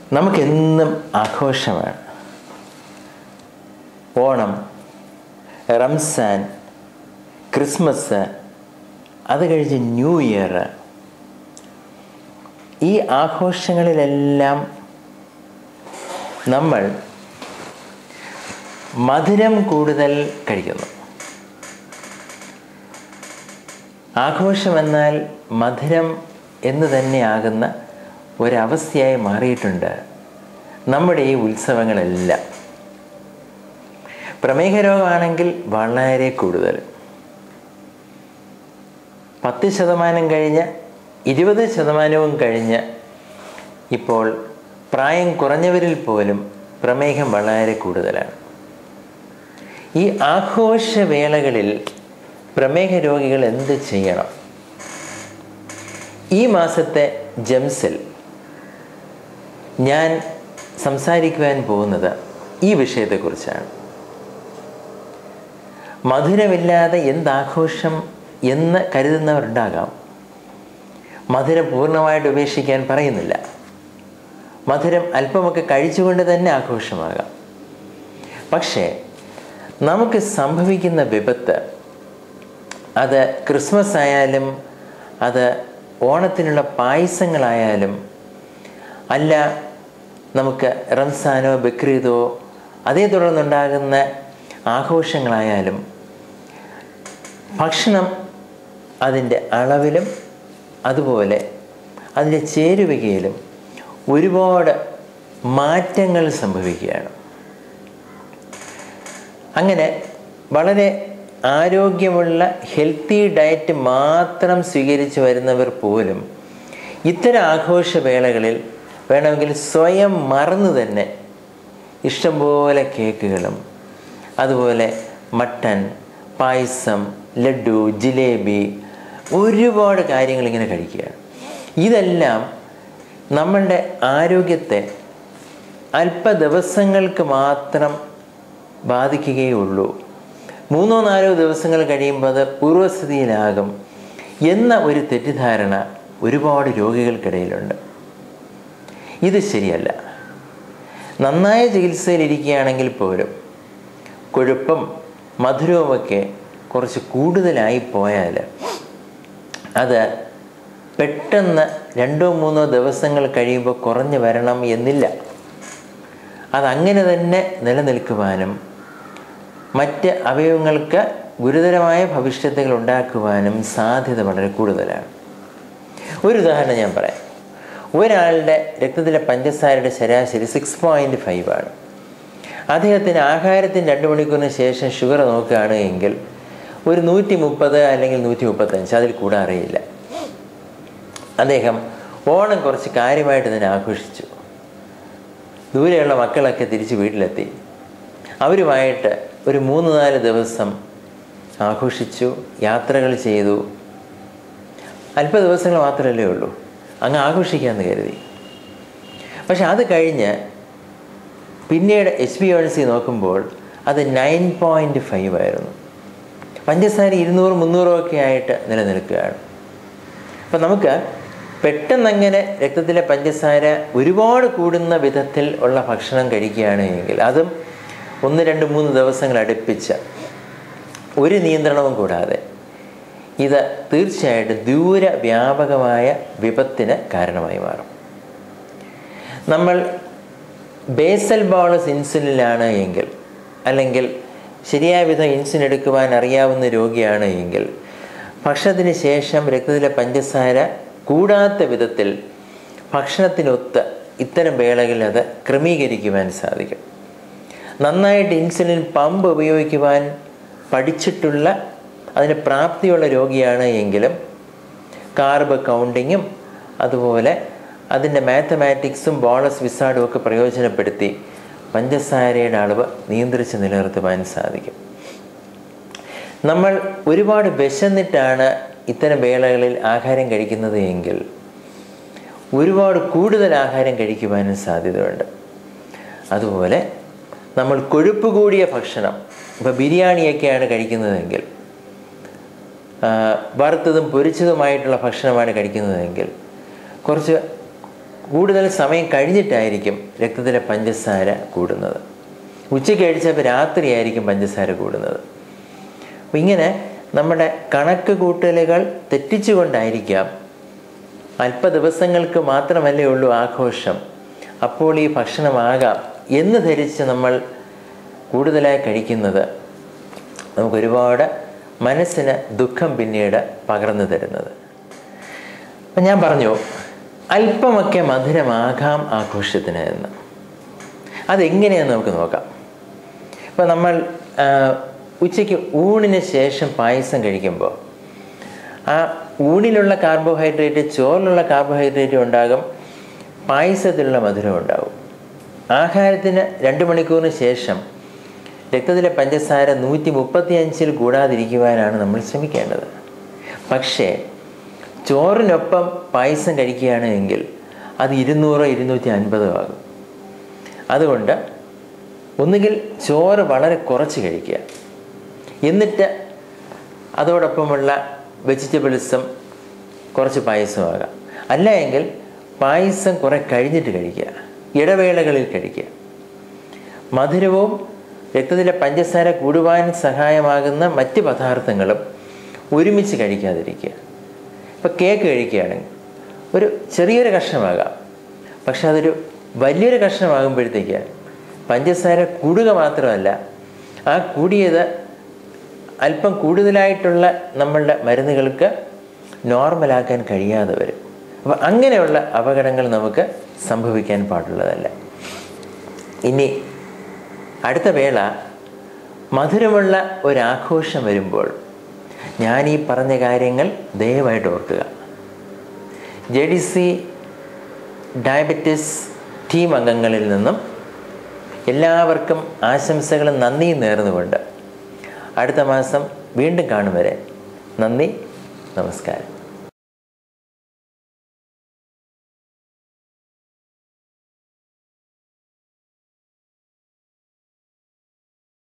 നമുക്കെന്നും ആഘോഷമാണ് ഓണം റംസാൻ ക്രിസ്മസ് അത് കഴിഞ്ഞ് ന്യൂ ഇയർ ഈ ആഘോഷങ്ങളിലെല്ലാം നമ്മൾ മധുരം കൂടുതൽ കഴിക്കുന്നു ആഘോഷമെന്നാൽ മധുരം എന്ന് തന്നെയാകുന്ന ഒരവസ്ഥയായി മാറിയിട്ടുണ്ട് നമ്മുടെ ഈ ഉത്സവങ്ങളെല്ലാം പ്രമേഹ രോഗമാണെങ്കിൽ വളരെ കൂടുതൽ പത്ത് ശതമാനം കഴിഞ്ഞ് ഇരുപത് ശതമാനവും കഴിഞ്ഞ് ഇപ്പോൾ പ്രായം കുറഞ്ഞവരിൽ പോലും പ്രമേഹം വളരെ കൂടുതലാണ് ഈ ആഘോഷവേളകളിൽ പ്രമേഹ രോഗികൾ എന്ത് ചെയ്യണം ഈ മാസത്തെ ജംസിൽ ഞാൻ സംസാരിക്കുവാൻ പോകുന്നത് ഈ വിഷയത്തെക്കുറിച്ചാണ് മധുരമില്ലാതെ എന്താഘോഷം എന്ന് കരുതുന്നവരുണ്ടാകാം മധുരം പൂർണ്ണമായിട്ട് ഉപേക്ഷിക്കാൻ പറയുന്നില്ല മധുരം അല്പമൊക്കെ കഴിച്ചുകൊണ്ട് തന്നെ ആഘോഷമാകാം പക്ഷേ നമുക്ക് സംഭവിക്കുന്ന വിപത്ത് അത് ക്രിസ്മസ് ആയാലും അത് ഓണത്തിനുള്ള പായസങ്ങളായാലും അല്ല നമുക്ക് റംസാനോ ബക്രീദോ അതേ തുടർന്നുണ്ടാകുന്ന ആഘോഷങ്ങളായാലും ഭക്ഷണം അതിൻ്റെ അളവിലും അതുപോലെ അതിൻ്റെ ചേരുവകയിലും ഒരുപാട് മാറ്റങ്ങൾ സംഭവിക്കുകയാണ് അങ്ങനെ വളരെ ആരോഗ്യമുള്ള ഹെൽത്തി ഡയറ്റ് മാത്രം സ്വീകരിച്ച് വരുന്നവർ പോലും ഇത്തരം ആഘോഷവേളകളിൽ വേണമെങ്കിൽ സ്വയം മറന്നു തന്നെ ഇഷ്ടംപോലെ കേക്കുകളും അതുപോലെ മട്ടൻ പായസം ലഡു ജിലേബി ഒരുപാട് കാര്യങ്ങൾ ഇങ്ങനെ കഴിക്കുകയാണ് ഇതെല്ലാം നമ്മളുടെ ആരോഗ്യത്തെ അല്പ ദിവസങ്ങൾക്ക് മാത്രം ബാധിക്കുകയുള്ളൂ മൂന്നോ നാലോ ദിവസങ്ങൾ കഴിയുമ്പോൾ അത് പൂർവ്വസ്ഥിതിയിലാകും എന്ന ഒരു തെറ്റിദ്ധാരണ ഒരുപാട് രോഗികൾക്കിടയിലുണ്ട് ഇത് ശരിയല്ല നന്നായ ചികിത്സയിലിരിക്കുകയാണെങ്കിൽ പോലും കൊഴുപ്പും മധുരവുമൊക്കെ കുറച്ച് കൂടുതലായി പോയാൽ അത് പെട്ടെന്ന് രണ്ടോ മൂന്നോ ദിവസങ്ങൾ കഴിയുമ്പോൾ കുറഞ്ഞു വരണം എന്നില്ല അതങ്ങനെ തന്നെ നിലനിൽക്കുവാനും മറ്റ് അവയവങ്ങൾക്ക് ഗുരുതരമായ ഭവിഷ്യത്തുകൾ ഉണ്ടാക്കുവാനും സാധ്യത വളരെ കൂടുതലാണ് ഒരു ഉദാഹരണം ഞാൻ പറയാം ഒരാളുടെ രക്തത്തിലെ പഞ്ചസാരയുടെ ശരാശരി സിക്സ് പോയിൻറ്റ് ഫൈവ് ആണ് അദ്ദേഹത്തിന് ആഹാരത്തിന് രണ്ട് മണിക്കൂറിന് ശേഷം ഷുഗർ നോക്കുകയാണ് എങ്കിൽ ഒരു നൂറ്റി മുപ്പത് അല്ലെങ്കിൽ നൂറ്റി മുപ്പത്തഞ്ച് അതിൽ കൂടാറിയില്ല അദ്ദേഹം ഓണം കുറച്ച് കാര്യമായിട്ട് തന്നെ ആഘോഷിച്ചു ദൂരെയുള്ള മക്കളൊക്കെ തിരിച്ച് വീട്ടിലെത്തി അവരുമായിട്ട് ഒരു മൂന്ന് നാല് ദിവസം ആഘോഷിച്ചു യാത്രകൾ ചെയ്തു അല്പ ദിവസങ്ങൾ മാത്രമല്ലേ ഉള്ളൂ അങ്ങ് ആഘോഷിക്കാമെന്ന് കരുതി പക്ഷെ അത് കഴിഞ്ഞ് പിന്നീട് എച്ച് ബി സി നോക്കുമ്പോൾ അത് നയൻ പോയിൻറ്റ് ഫൈവ് ആയിരുന്നു പഞ്ചസാര ഇരുന്നൂറ് മുന്നൂറും ഒക്കെ ആയിട്ട് നിലനിൽക്കുകയാണ് അപ്പം നമുക്ക് പെട്ടെന്നങ്ങനെ രക്തത്തിലെ പഞ്ചസാര ഒരുപാട് കൂടുന്ന വിധത്തിൽ ഉള്ള ഭക്ഷണം കഴിക്കുകയാണ് എങ്കിൽ അതും ഒന്ന് രണ്ട് മൂന്ന് ദിവസങ്ങൾ അടുപ്പിച്ച് ഒരു നിയന്ത്രണവും കൂടാതെ ഇത് തീർച്ചയായിട്ടും ദൂരവ്യാപകമായ വിപത്തിന് കാരണമായി മാറും നമ്മൾ ബേസൽ ബോളസ് ഇൻസുലിനാണ് എങ്കിൽ അല്ലെങ്കിൽ ശരിയായ വിധം ഇൻസുലിൻ എടുക്കുവാൻ അറിയാവുന്ന രോഗിയാണ് എങ്കിൽ ഭക്ഷണത്തിന് ശേഷം രക്തത്തിലെ പഞ്ചസാര കൂടാത്ത വിധത്തിൽ ഭക്ഷണത്തിനൊത്ത് ഇത്തരം വേളകളിൽ അത് ക്രമീകരിക്കുവാൻ സാധിക്കും നന്നായിട്ട് ഇൻസുലിൻ പമ്പ് ഉപയോഗിക്കുവാൻ പഠിച്ചിട്ടുള്ള അതിന് പ്രാപ്തിയുള്ള രോഗിയാണ് എങ്കിലും കാർബ് കൗണ്ടിങ്ങും അതുപോലെ അതിൻ്റെ മാത്തമാറ്റിക്സും ബോളസ് വിസാഡും ഒക്കെ പ്രയോജനപ്പെടുത്തി പഞ്ചസാരയുടെ അളവ് നിയന്ത്രിച്ച് നിലനിർത്തുവാൻ സാധിക്കും നമ്മൾ ഒരുപാട് വിശന്നിട്ടാണ് ഇത്തരം വേളകളിൽ ആഹാരം കഴിക്കുന്നത് എങ്കിൽ ഒരുപാട് കൂടുതൽ ആഹാരം കഴിക്കുവാനും സാധ്യതയുണ്ട് അതുപോലെ നമ്മൾ കൊഴുപ്പ് കൂടിയ ഭക്ഷണം ഇപ്പോൾ ബിരിയാണിയൊക്കെയാണ് കഴിക്കുന്നതെങ്കിൽ വറുത്തതും പൊരിച്ചതുമായിട്ടുള്ള ഭക്ഷണമാണ് കഴിക്കുന്നതെങ്കിൽ കുറച്ച് കൂടുതൽ സമയം കഴിഞ്ഞിട്ടായിരിക്കും രക്തത്തിലെ പഞ്ചസാര കൂടുന്നത് ഉച്ചയ്ക്ക് കഴിച്ചപ്പോൾ രാത്രിയായിരിക്കും പഞ്ചസാര കൂടുന്നത് അപ്പം ഇങ്ങനെ നമ്മുടെ കണക്ക് കൂട്ടലുകൾ തെറ്റിച്ചുകൊണ്ടായിരിക്കാം അല്പ ദിവസങ്ങൾക്ക് മാത്രമല്ലേ ഉള്ളൂ ആഘോഷം അപ്പോൾ ഈ ഭക്ഷണമാകാം എന്ന് ധരിച്ച് നമ്മൾ കൂടുതലായി കഴിക്കുന്നത് നമുക്കൊരുപാട് മനസ്സിന് ദുഃഖം പിന്നീട് പകർന്നു തരുന്നത് അപ്പം ഞാൻ പറഞ്ഞു അല്പമൊക്കെ മധുരമാകാം ആഘോഷത്തിന് എന്ന് അതെങ്ങനെയാന്ന് നമുക്ക് നോക്കാം ഇപ്പോൾ നമ്മൾ ആ, ഉച്ചയ്ക്ക് ഊണിന് ശേഷം പായസം കഴിക്കുമ്പോൾ ആ ഊണിലുള്ള കാർബോഹൈഡ്രേറ്റ് ചോറിലുള്ള കാർബോഹൈഡ്രേറ്റ് ഉണ്ടാകും പായസത്തിലുള്ള മധുരം ഉണ്ടാകും ആഹാരത്തിന് രണ്ട് മണിക്കൂറിന് ശേഷം രക്തത്തിലെ പഞ്ചസാര നൂറ്റി മുപ്പത്തി അഞ്ചിൽ കൂടാതിരിക്കുവാനാണ് നമ്മൾ ശ്രമിക്കേണ്ടത് പക്ഷേ ചോറിനൊപ്പം പായസം കഴിക്കുകയാണ് എങ്കിൽ അത് ഇരുന്നൂറോ ഇരുന്നൂറ്റി അൻപതോ ആകും അതുകൊണ്ട് ഒന്നുകിൽ ചോറ് വളരെ കുറച്ച് കഴിക്കുക എന്നിട്ട് അതോടൊപ്പമുള്ള വെജിറ്റബിൾസും കുറച്ച് പായസമാകാം അല്ല എങ്കിൽ പായസം കുറെ കഴിഞ്ഞിട്ട് കഴിക്കുക ഇടവേളകളിൽ കഴിക്കുക മധുരവും രക്തത്തിലെ പഞ്ചസാര കൂടുവാൻ സഹായമാകുന്ന മറ്റ് പദാർത്ഥങ്ങളും ഒരുമിച്ച് കഴിക്കാതിരിക്കുക ഇപ്പോൾ കേക്ക് കഴിക്കുകയാണെങ്കിൽ ഒരു ചെറിയൊരു കഷ്ണമാകാം പക്ഷെ അതൊരു വലിയൊരു കഷ്ണമാകുമ്പോഴത്തേക്ക് പഞ്ചസാര കൂടുക മാത്രമല്ല ആ കൂടിയത് അല്പം കൂടുതലായിട്ടുള്ള നമ്മളുടെ മരുന്നുകൾക്ക് നോർമലാക്കാൻ കഴിയാതെ വരും അപ്പോൾ അങ്ങനെയുള്ള അപകടങ്ങൾ നമുക്ക് സംഭവിക്കാൻ പാടുള്ളതല്ല ഇനി അടുത്ത വേള മധുരമുള്ള ഒരാഘോഷം വരുമ്പോൾ ഞാൻ ഈ പറഞ്ഞ കാര്യങ്ങൾ ദയവായിട്ട് ഓർക്കുക J D C diabetes team അംഗങ്ങളിൽ നിന്നും എല്ലാവർക്കും ആശംസകളും നന്ദിയും നേർന്നുകൊണ്ട് അടുത്ത മാസം വീണ്ടും കാണും വരെ നന്ദി നമസ്കാരം